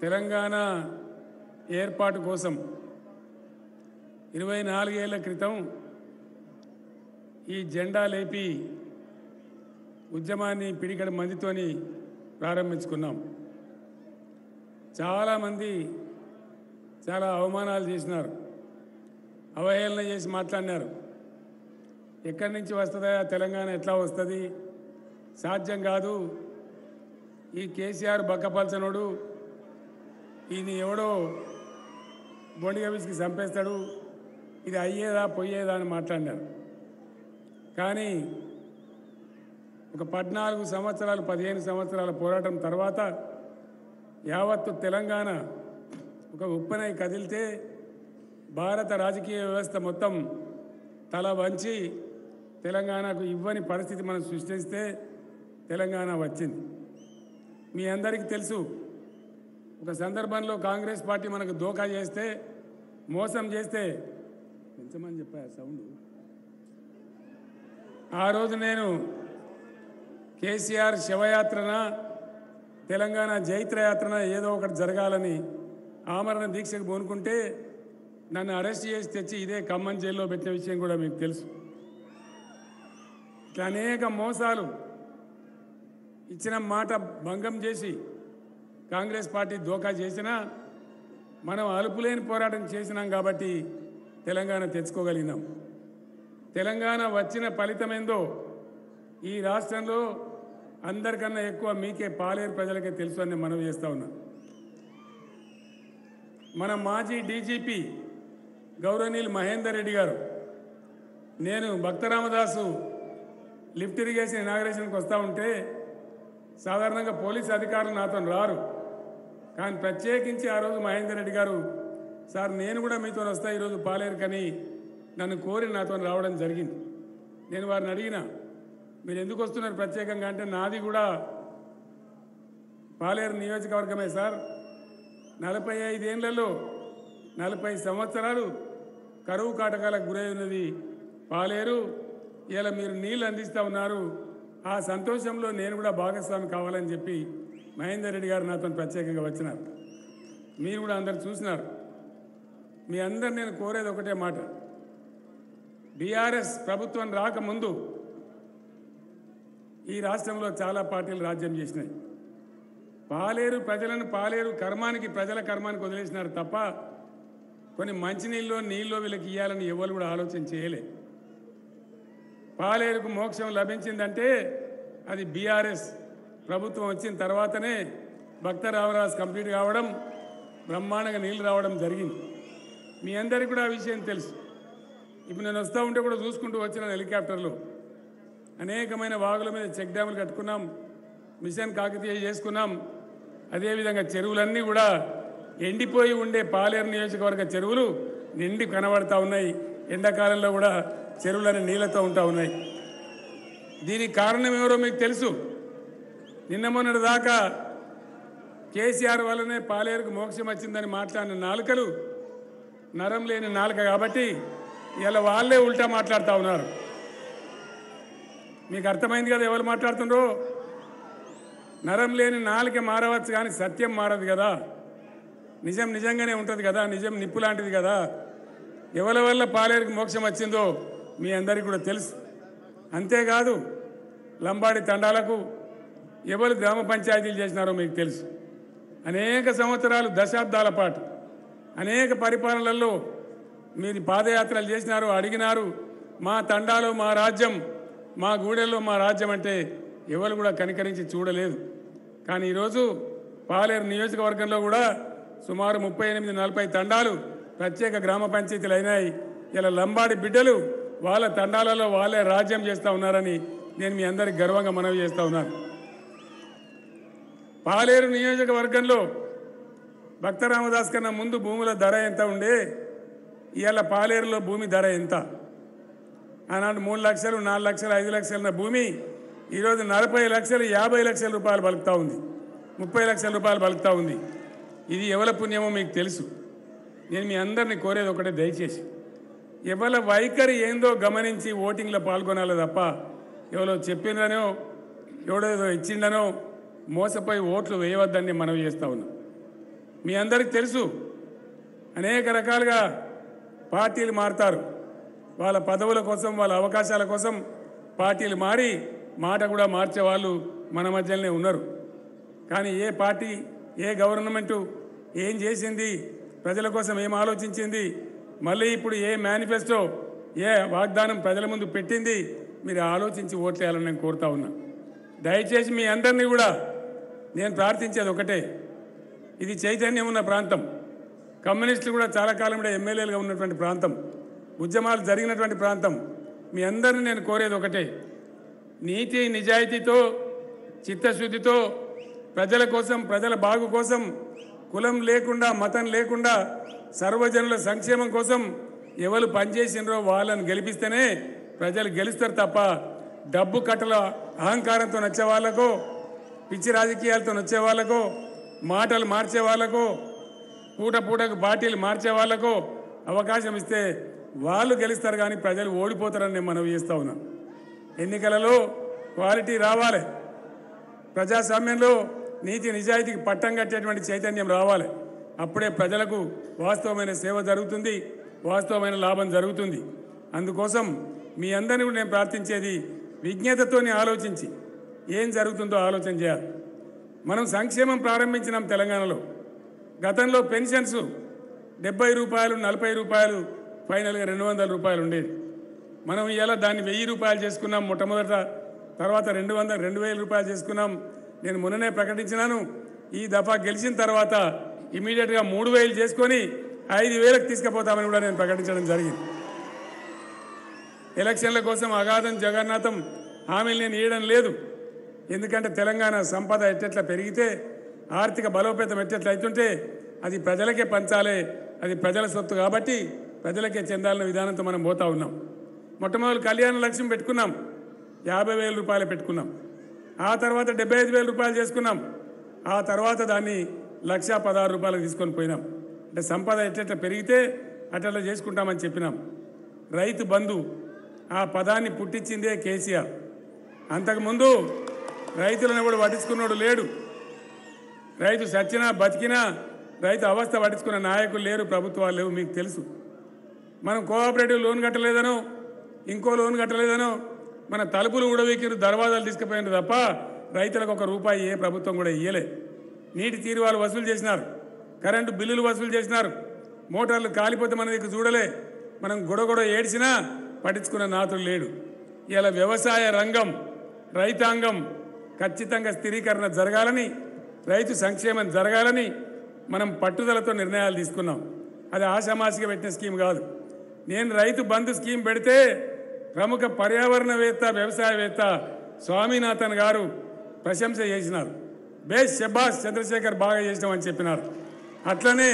తెలంగాణ ఏర్పాటు కోసం ఇరవై నాలుగేళ్ల క్రితం ఈ జెండా లేపి ఉద్యమాన్ని పిడికడ మందితోని ప్రారంభించుకున్నాం చాలామంది చాలా అవమానాలు చేసినారు అవహేళన చేసి మాట్లాడినారు ఎక్కడి నుంచి వస్తుందా తెలంగాణ ఎట్లా వస్తుంది సాధ్యం కాదు ఈ కేసీఆర్ బక్కపల్చనోడు ఈయన ఎవడో బొండిగ విసికి చంపేస్తాడు ఇది అయ్యేదా పోయేదా అని మాట్లాడినారు కానీ ఒక పద్నాలుగు సంవత్సరాలు పదిహేను సంవత్సరాల పోరాటం తర్వాత యావత్తు తెలంగాణ ఒక ఉప్పనై కదిలితే భారత రాజకీయ వ్యవస్థ మొత్తం తల వంచి తెలంగాణకు ఇవ్వని పరిస్థితి మనం సృష్టిస్తే తెలంగాణ వచ్చింది మీ అందరికీ తెలుసు ఒక సందర్భంలో కాంగ్రెస్ పార్టీ మనకు దోకా చేస్తే మోసం చేస్తే పెంచమని చెప్పా సౌండ్ ఆ రోజు నేను కేసీఆర్ శవయాత్రన తెలంగాణ జైత్రయాత్రన ఏదో ఒకటి జరగాలని ఆమరణ దీక్షకు పూనుకుంటే నన్ను అరెస్ట్ చేసి తెచ్చి ఇదే ఖమ్మం జైల్లో పెట్టిన విషయం కూడా మీకు తెలుసు ఇట్లా అనేక మోసాలు ఇచ్చిన మాట భంగం చేసి కాంగ్రెస్ పార్టీ దోకా చేసినా మనం అలుపులేని పోరాటం చేసినాం కాబట్టి తెలంగాణ తెచ్చుకోగలిగినాం తెలంగాణ వచ్చిన ఫలితమేందో ఈ రాష్ట్రంలో అందరికన్నా ఎక్కువ మీకే పాలేరు ప్రజలకే తెలుసు అని మనం చేస్తా ఉన్నాం మన మాజీ డీజీపీ గౌరవనీయులు మహేందర్ రెడ్డి గారు నేను భక్తరామదాసు లిఫ్ట్ ఇరిగేషన్ ఇనాగరేషన్కి వస్తూ ఉంటే సాధారణంగా పోలీస్ అధికారులు నాతో రారు కానీ ప్రత్యేకించి ఆ రోజు మహేందర్ రెడ్డి గారు సార్ నేను కూడా మీతో వస్తా ఈరోజు పాలేరు కానీ నన్ను కోరి నాతో రావడం జరిగింది నేను వారిని అడిగిన మీరు ఎందుకు వస్తున్నారు ప్రత్యేకంగా అంటే నాది కూడా పాలేరు నియోజకవర్గమే సార్ నలభై ఐదేళ్లలో నలభై సంవత్సరాలు కరువు కాటకాలకు గురై ఉన్నది పాలేరు ఇలా మీరు నీళ్ళు అందిస్తూ ఉన్నారు ఆ సంతోషంలో నేను కూడా భాగస్వామి కావాలని చెప్పి మహేందర్ రెడ్డి గారు నాతో ప్రత్యేకంగా వచ్చినారు మీరు కూడా అందరు చూసినారు మీ అందరు నేను కోరేది ఒకటే మాట బీఆర్ఎస్ ప్రభుత్వం రాకముందు ఈ రాష్ట్రంలో చాలా పార్టీలు రాజ్యం చేసినాయి పాలేరు ప్రజలను పాలేరు కర్మానికి ప్రజల కర్మానికి వదిలేసినారు తప్ప కొన్ని మంచినీళ్ళు నీళ్ళు వీళ్ళకి ఇవ్వాలని ఎవరు కూడా ఆలోచన చేయలే పాలేరుకు మోక్షం లభించిందంటే అది బీఆర్ఎస్ ప్రభుత్వం వచ్చిన తర్వాతనే భక్త రామరాజు కంప్లీట్ కావడం బ్రహ్మాండంగా నీళ్లు రావడం జరిగింది మీ అందరికీ కూడా ఆ విషయం తెలుసు ఇప్పుడు నేను వస్తూ ఉంటే కూడా చూసుకుంటూ వచ్చిన హెలికాప్టర్లో అనేకమైన వాగుల మీద చెక్ డ్యాములు కట్టుకున్నాం మిషన్ కాకతీయ చేసుకున్నాం అదేవిధంగా చెరువులన్నీ కూడా ఎండిపోయి ఉండే పాలేరు నియోజకవర్గ చెరువులు నిండి కనబడతా ఉన్నాయి ఎండాకాలంలో కూడా చెరువులని నీళ్ళతో ఉంటా ఉన్నాయి దీనికి కారణం ఎవరో మీకు తెలుసు నిన్న మొన్నటి దాకా కేసీఆర్ వల్లనే పాలేరుకు మోక్షం వచ్చిందని మాట్లాడిన నాలుకలు నరం లేని నాలుక కాబట్టి ఇలా వాళ్ళే ఉల్టా మాట్లాడుతూ ఉన్నారు మీకు అర్థమైంది కదా ఎవరు మాట్లాడుతుండ్రో నరం లేని నాలుక మారవచ్చు కానీ సత్యం మారదు కదా నిజం నిజంగానే ఉంటుంది కదా నిజం నిప్పు లాంటిది కదా ఎవరి వల్ల పాలేరుకి మోక్షం వచ్చిందో మీ అందరికీ కూడా తెలుసు అంతేకాదు లంబాడి తండాలకు ఎవరు గ్రామ పంచాయతీలు చేసినారో మీకు తెలుసు అనేక సంవత్సరాలు దశాబ్దాల పాటు అనేక పరిపాలనలలో మీరు పాదయాత్రలు చేసినారు అడిగినారు మా తండాలో మా రాజ్యం మా గూడెల్లో మా రాజ్యం అంటే ఎవరు కూడా కనికరించి చూడలేదు కానీ ఈరోజు పాలేరు నియోజకవర్గంలో కూడా సుమారు ముప్పై ఎనిమిది నలభై తండాలు ప్రత్యేక గ్రామ పంచాయతీలు అయినాయి ఇలా లంబాడి బిడ్డలు వాళ్ళ తండాలలో వాళ్ళే రాజ్యం చేస్తూ ఉన్నారని నేను మీ అందరికి గర్వంగా మనవి చేస్తూ ఉన్నాను పాలేరు నియోజకవర్గంలో భక్త రామదాస్ కన్నా ముందు భూముల ధర ఎంత ఉండే ఇవాళ పాలేరులో భూమి ధర ఎంత ఆనాడు మూడు లక్షలు నాలుగు లక్షలు ఐదు లక్షలు ఉన్న భూమి ఈరోజు నలభై లక్షలు యాభై లక్షల రూపాయలు బలుకుతూ ఉంది ముప్పై లక్షల రూపాయలు బలుకుతూ ఉంది ఇది ఎవరి పుణ్యమో మీకు తెలుసు నేను మీ అందరిని కోరేది ఒకటే దయచేసి ఎవరి వైఖరి ఏందో గమనించి ఓటింగ్లో పాల్గొనాలి తప్ప ఎవరో చెప్పిననో ఎవడో ఏదో ఇచ్చిండనో మోసపోయి ఓట్లు వేయవద్దని మనవి చేస్తా ఉన్నాం మీ అందరికీ తెలుసు అనేక రకాలుగా పార్టీలు మారుతారు వాళ్ళ పదవుల కోసం వాళ్ళ అవకాశాల కోసం పార్టీలు మారి మాట కూడా మార్చే వాళ్ళు మన మధ్యలోనే ఉన్నారు కానీ ఏ పార్టీ ఏ గవర్నమెంటు ఏం చేసింది ప్రజల కోసం ఏం ఆలోచించింది మళ్ళీ ఇప్పుడు ఏ మేనిఫెస్టో ఏ వాగ్దానం ప్రజల ముందు పెట్టింది మీరు ఆలోచించి ఓట్లేయాలని నేను కోరుతా ఉన్నా దయచేసి మీ అందరినీ కూడా నేను ప్రార్థించేది ఒకటే ఇది చైతన్యం ఉన్న ప్రాంతం కమ్యూనిస్టులు కూడా చాలా కాలం కూడా ఎమ్మెల్యేలుగా ఉన్నటువంటి ప్రాంతం ఉద్యమాలు జరిగినటువంటి ప్రాంతం మీ అందరిని నేను కోరేది ఒకటే నీతి నిజాయితీతో చిత్తశుద్ధితో ప్రజల కోసం ప్రజల బాగు కోసం కులం లేకుండా మతం లేకుండా సర్వజనుల సంక్షేమం కోసం ఎవరు పనిచేసినరో వాళ్ళని గెలిపిస్తేనే ప్రజలు గెలుస్తారు తప్ప డబ్బు కట్టల అహంకారంతో నచ్చే వాళ్ళకో పిచ్చి రాజకీయాలతో వచ్చే వాళ్ళకో మాటలు మార్చే వాళ్ళకో పూట పూటకు పార్టీలు మార్చే వాళ్ళకో అవకాశం ఇస్తే వాళ్ళు గెలుస్తారు కానీ ప్రజలు ఓడిపోతారని నేను మనవి చేస్తా ఉన్నా ఎన్నికలలో క్వాలిటీ రావాలి ప్రజాస్వామ్యంలో నీతి నిజాయితీకి పట్టం కట్టేటువంటి చైతన్యం రావాలి అప్పుడే ప్రజలకు వాస్తవమైన సేవ జరుగుతుంది వాస్తవమైన లాభం జరుగుతుంది అందుకోసం మీ అందరిని కూడా నేను ప్రార్థించేది విజ్ఞతతోని ఆలోచించి ఏం జరుగుతుందో ఆలోచన చేయాలి మనం సంక్షేమం ప్రారంభించినాం తెలంగాణలో గతంలో పెన్షన్స్ డెబ్బై రూపాయలు నలభై రూపాయలు ఫైనల్గా రెండు వందల రూపాయలు ఉండేది మనం ఇలా దాన్ని వెయ్యి రూపాయలు చేసుకున్నాం మొట్టమొదట తర్వాత రెండు వందల రెండు వేల రూపాయలు చేసుకున్నాం నేను మొన్ననే ప్రకటించినాను ఈ దఫా గెలిచిన తర్వాత ఇమీడియట్గా మూడు వేలు చేసుకొని ఐదు వేలకు తీసుకుపోతామని కూడా నేను ప్రకటించడం జరిగింది ఎలక్షన్ల కోసం అగాధం జగన్నాథం హామీలు నేను ఇవ్వడం లేదు ఎందుకంటే తెలంగాణ సంపద ఎట్టెట్లా పెరిగితే ఆర్థిక బలోపేతం ఎట్టెట్లా అవుతుంటే అది ప్రజలకే పంచాలి అది ప్రజల సొత్తు కాబట్టి ప్రజలకే చెందాలన్న విధానంతో మనం పోతా ఉన్నాం మొట్టమొదటి కళ్యాణ లక్ష్యం పెట్టుకున్నాం యాభై వేల రూపాయలు పెట్టుకున్నాం ఆ తర్వాత డెబ్బై ఐదు వేల రూపాయలు చేసుకున్నాం ఆ తర్వాత దాన్ని లక్ష పదహారు రూపాయలకు తీసుకొని పోయినాం అంటే సంపద ఎట్లెట్లా పెరిగితే అట్లా చేసుకుంటామని చెప్పినాం రైతు బంధు ఆ పదాన్ని పుట్టించిందే కేసీఆర్ అంతకుముందు రైతులను ఎవడు పట్టించుకున్నాడు లేడు రైతు సచ్చినా బతికినా రైతు అవస్థ పట్టించుకున్న నాయకులు లేరు ప్రభుత్వాలు లేవు మీకు తెలుసు మనం కోఆపరేటివ్ లోన్ కట్టలేదనో ఇంకో లోన్ కట్టలేదనో మన తలుపులు ఉడవీకిరు దర్వాజాలు తీసుకుపోయినారు తప్ప రైతులకు ఒక రూపాయి ఏ ప్రభుత్వం కూడా ఇయ్యలే నీటి తీరువాలు వసూలు చేసినారు కరెంటు బిల్లులు వసూలు చేసినారు మోటార్లు కాలిపోతే మన దగ్గర చూడలే మనం గొడగొడ ఏడ్చినా పట్టించుకున్న నాతులు లేడు ఇలా వ్యవసాయ రంగం రైతాంగం ఖచ్చితంగా స్థిరీకరణ జరగాలని రైతు సంక్షేమం జరగాలని మనం పట్టుదలతో నిర్ణయాలు తీసుకున్నాం అది ఆషామాషిగా పెట్టిన స్కీమ్ కాదు నేను రైతు బంధు స్కీమ్ పెడితే ప్రముఖ పర్యావరణవేత్త వ్యవసాయవేత్త స్వామినాథన్ గారు ప్రశంస చేసినారు బేస్ షబాస్ చంద్రశేఖర్ బాగా చేసినామని చెప్పినారు అట్లనే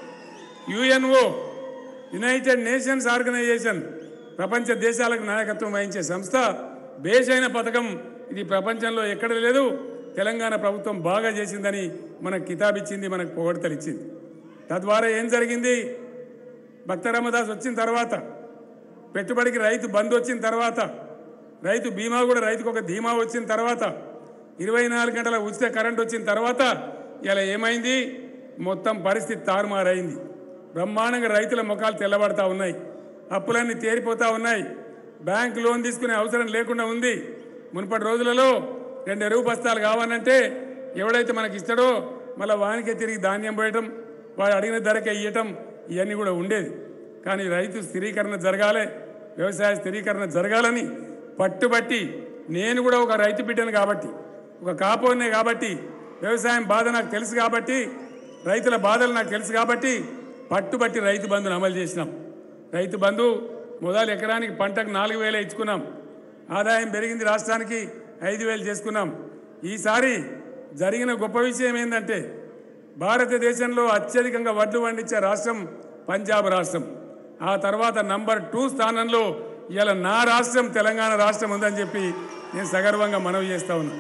యుఎన్ఓ యునైటెడ్ నేషన్స్ ఆర్గనైజేషన్ ప్రపంచ దేశాలకు నాయకత్వం వహించే సంస్థ బేస్ అయిన పథకం ఇది ప్రపంచంలో ఎక్కడ లేదు తెలంగాణ ప్రభుత్వం బాగా చేసిందని మనకు కితాబ్ ఇచ్చింది మనకు పొగడతలు ఇచ్చింది తద్వారా ఏం జరిగింది భక్త రామదాస్ వచ్చిన తర్వాత పెట్టుబడికి రైతు బంద్ వచ్చిన తర్వాత రైతు బీమా కూడా రైతుకు ఒక ధీమా వచ్చిన తర్వాత ఇరవై నాలుగు గంటల ఉచిత కరెంట్ వచ్చిన తర్వాత ఇలా ఏమైంది మొత్తం పరిస్థితి తారుమారైంది బ్రహ్మాండంగా రైతుల ముఖాలు తెల్లబడతా ఉన్నాయి అప్పులన్నీ తేరిపోతా ఉన్నాయి బ్యాంక్ లోన్ తీసుకునే అవసరం లేకుండా ఉంది మునుపటి రోజులలో రెండు ఎరువు బస్తాలు కావాలంటే ఎవడైతే మనకి ఇస్తాడో మళ్ళీ వానికే తిరిగి ధాన్యం పోయటం వాడు అడిగిన ధరకే ఇవ్వటం ఇవన్నీ కూడా ఉండేది కానీ రైతు స్థిరీకరణ జరగాలి వ్యవసాయ స్థిరీకరణ జరగాలని పట్టుబట్టి నేను కూడా ఒక రైతు బిడ్డను కాబట్టి ఒక కాపోనే కాబట్టి వ్యవసాయం బాధ నాకు తెలుసు కాబట్టి రైతుల బాధలు నాకు తెలుసు కాబట్టి పట్టుబట్టి రైతు బంధును అమలు చేసినాం రైతు బంధు మొదలు ఎకరానికి పంటకు నాలుగు వేలే ఇచ్చుకున్నాం ఆదాయం పెరిగింది రాష్ట్రానికి ఐదు వేలు చేసుకున్నాం ఈసారి జరిగిన గొప్ప విషయం ఏంటంటే భారతదేశంలో అత్యధికంగా వడ్లు పండించే రాష్ట్రం పంజాబ్ రాష్ట్రం ఆ తర్వాత నంబర్ టూ స్థానంలో ఇలా నా రాష్ట్రం తెలంగాణ రాష్ట్రం ఉందని చెప్పి నేను సగర్వంగా మనవి చేస్తా ఉన్నా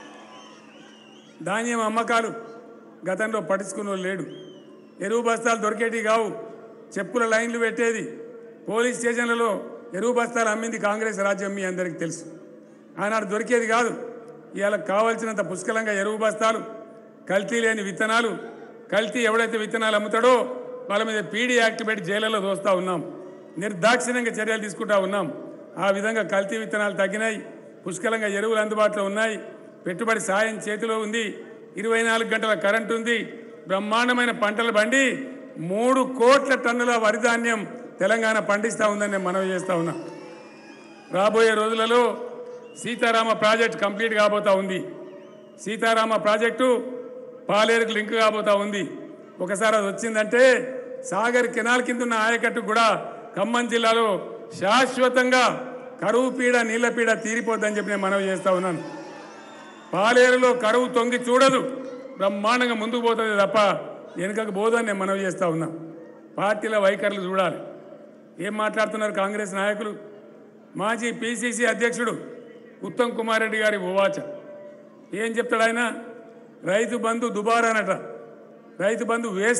ధాన్యం అమ్మకాలు గతంలో పట్టించుకున్న లేడు ఎరువు బస్తాలు దొరికేటి కావు చెప్పుల లైన్లు పెట్టేది పోలీస్ స్టేషన్లలో ఎరువు బస్తాలు అమ్మింది కాంగ్రెస్ రాజ్యం మీ అందరికీ తెలుసు ఆనాడు దొరికేది కాదు ఇవాళ కావలసినంత పుష్కలంగా ఎరువు బస్తాలు కల్తీ లేని విత్తనాలు కల్తీ ఎవడైతే విత్తనాలు అమ్ముతాడో వాళ్ళ మీద పీడీ యాక్ట్ పెట్టి జైళ్ళలో దోస్తా ఉన్నాం నిర్దాక్షిణ్యంగా చర్యలు తీసుకుంటా ఉన్నాం ఆ విధంగా కల్తీ విత్తనాలు తగ్గినాయి పుష్కలంగా ఎరువులు అందుబాటులో ఉన్నాయి పెట్టుబడి సాయం చేతిలో ఉంది ఇరవై నాలుగు గంటల కరెంటు ఉంది బ్రహ్మాండమైన పంటలు బండి మూడు కోట్ల టన్నుల వరి ధాన్యం తెలంగాణ పండిస్తూ ఉందని నేను మనవి చేస్తా ఉన్నా రాబోయే రోజులలో సీతారామ ప్రాజెక్ట్ కంప్లీట్ కాబోతా ఉంది సీతారామ ప్రాజెక్టు పాలేరుకు లింక్ కాబోతా ఉంది ఒకసారి అది వచ్చిందంటే సాగర్ కెనాల్ కింద ఉన్న ఆయకట్టు కూడా ఖమ్మం జిల్లాలో శాశ్వతంగా కరువు పీడ నీళ్ల పీడ తీరిపోద్దని చెప్పి నేను మనవి చేస్తా ఉన్నాను పాలేరులో కరువు తొంగి చూడదు బ్రహ్మాండంగా ముందుకు పోతుంది తప్ప వెనుకకు పోదని నేను మనవి చేస్తా ఉన్నా పార్టీల వైఖరులు చూడాలి ఏం మాట్లాడుతున్నారు కాంగ్రెస్ నాయకులు మాజీ పిసిసి అధ్యక్షుడు ఉత్తమ్ కుమార్ రెడ్డి గారి ఉవాచ ఏం చెప్తాడు ఆయన రైతు బంధు దుబారానట రైతు బంధు వేస్ట్